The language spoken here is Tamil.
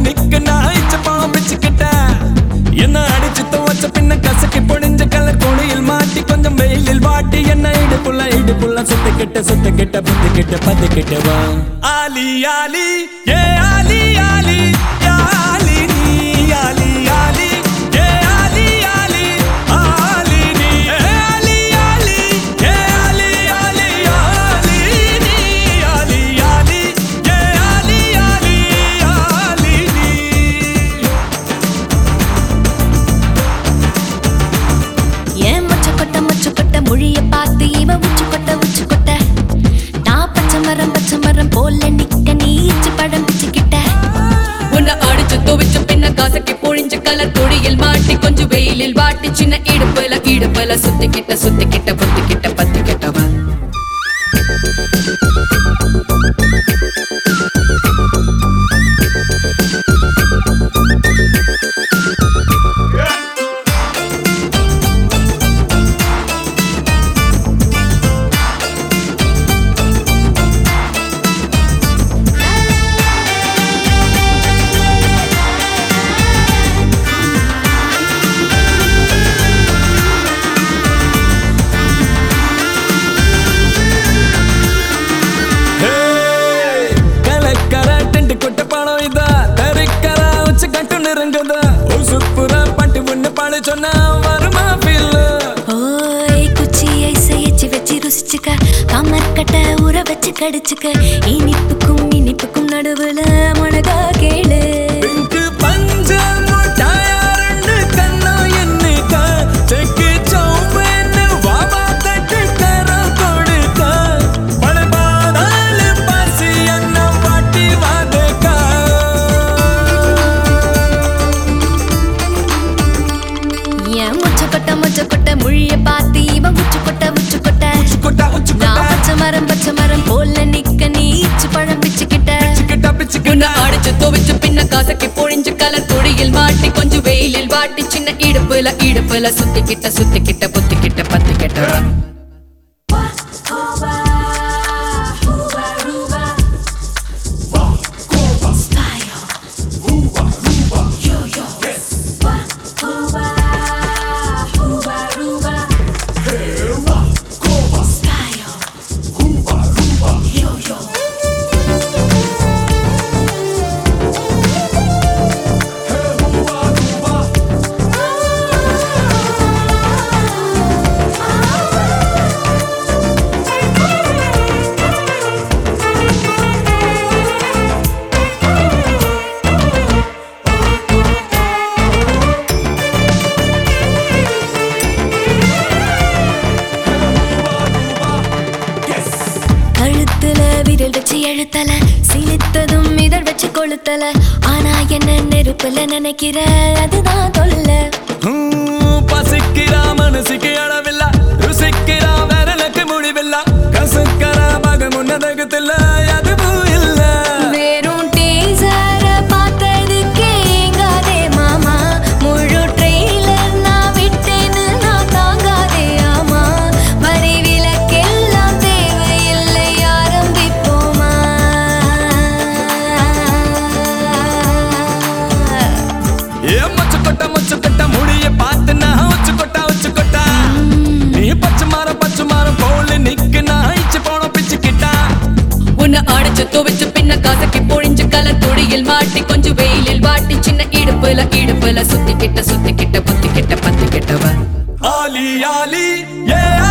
நிக்க நான் இச்ச பழம் பிச்சுக்கிட்டேன் என்ன அடிச்சு துவச்ச பின்ன கசக்கி பொடிஞ்ச கலர் கொடியில் மாட்டி கொஞ்சம் வெயிலில் வாட்டி என்ன இடுப்புள்ள இடுப்புள்ள சுத்திக்கிட்ட சுத்திக்கிட்ட புத்திக்கிட்ட பத்திக்கிட்ட வா ஆலி ஆலி ஏ ஆலி ஆலி யா ஆலி நீ ஆலி ஆலி ஏ ஆலி ஆலி ஆலி நீ ஏ ஆலி ஆலி ஏ ஆலி ஆலி ஆலி நீ ஆலி ஆலி ஏ ஆலி ஆலி ஆலி நீ ஏன் மொச்சக்கொட்டை மொச்சக்கொட்டை மொழிய பார்த்து இவன் உச்சுக்கொட்டை உச்சுக்கொட்டை நான் பச்சை மரம் பச்சை மரம் போல நிக்க நீ இச்சு படம் பிச்சுக்கிட்ட உன்னை அடிச்சு துவைச்சு பின்ன காசக்கி பொழிஞ்ச கலர் கொடியில் மாட்டி கொஞ்சம் வெயிலில் வாட்டி சின்ன இடுப்புல இடுப்புல சுத்திக்கிட்ட சுத்திக்கிட்ட புத்திக்கிட்ட பத்திக்கிட்டவன் கலக்கர டென்ட் கொட்ட பணம் இதா தரிக்கர உச்ச கட்டு நெருங்குதா உசுப்புற பட்டு பொண்ணு பாடு சொன்னா வருமா feel? ஓய் குச்சியை செய்யச்சு வச்சு ருசிச்சுக்க கமர் கட்ட ஊற வச்சு கடிச்சுக்க இனிப்புக்கும் இனிப்புக்கும் நடுவுல முனகா கேளு பிங்க் பஞ்ச முட்டாயா ரெண்டு கண்ணா என்னைக்க செக்கு சௌம்பன்னு வாவா தட்டு தரம் கொடுக்க பழபாதாளு பாசி என்ன வாட்டி வாதக்கா ஏன் முச்சக்கொட்டை முச்சக்கொட்டை மொழிய பார்த்து இவன் உச்சுக்கொட்டை உச்சுக்கொட்டை கொட்டா உச்சு நான் கொட்டா பச்சை மரம் பச்சை மரம் போல நிக்க நீ இச்சு பழம் பிச்சுக்கிட்ட பிச்சுக்கிட்டா உன்னை பிச்சுக்கிட்டா அடிச்சு துவைச்சு பின்ன காசக்கி பொழிஞ்ச கலர் கொடியில் மாட்டி கொஞ்சம் வெயிலில் வாட்டி சின்ன இடுப்புல இடுப்புல சுத்திக்கிட்ட சுத்திக்கிட்ட புத்திக்கிட்ட பத்திக்கிட்டவன் கழுத்துல விரல் வச்சு எழுத்தல சிலித்ததும் இதழ் வச்சு கொளுத்தல ஆனா என்ன நெருப்புல நினைக்கிற அதுதான் தொல்ல ஹம், பசிக்கிறா மனசுக்கு அளவில்ல ருசிக்கிறா விரலுக்கு முடிவில்ல கசுக்கிற மகம் உன்னதகத்தில் அதுவும் இல்ல வெறும் டீசர பார்த்ததுக்கே ஏங்காதே மாமா முழு ட்ரெயிலர் நான் விட்டேன்னு நான் தாங்காதே ஆமா வரி விலக்கெல்லாம் தேவையில்லை ஆரம்பிப்போமா ஏ மொச்சு கொட்ட மொச்சு கொட்ட முடிய பார்த்து நான் உச்சு கொட்டா உச்சு கொட்டா நீ பச்சை மாறம் பச்சை மாறம் போல நிக்கு நான் இச்சு போன பிச்சுக்கிட்டா உன்னை அடிச்சு துவைச்சு பின்ன காசக்கி பொழிஞ்ச கலர் கொடியில் மாட்டி கொஞ்சம் வெயிலில் வாட்டி சின்ன இடுப்புல இடுப்புல சுத்திக்கிட்ட சுத்திக்கிட்ட புத்திக்கிட்ட பத்திக்கிட்டவன் ஆலி ஆலி ஏ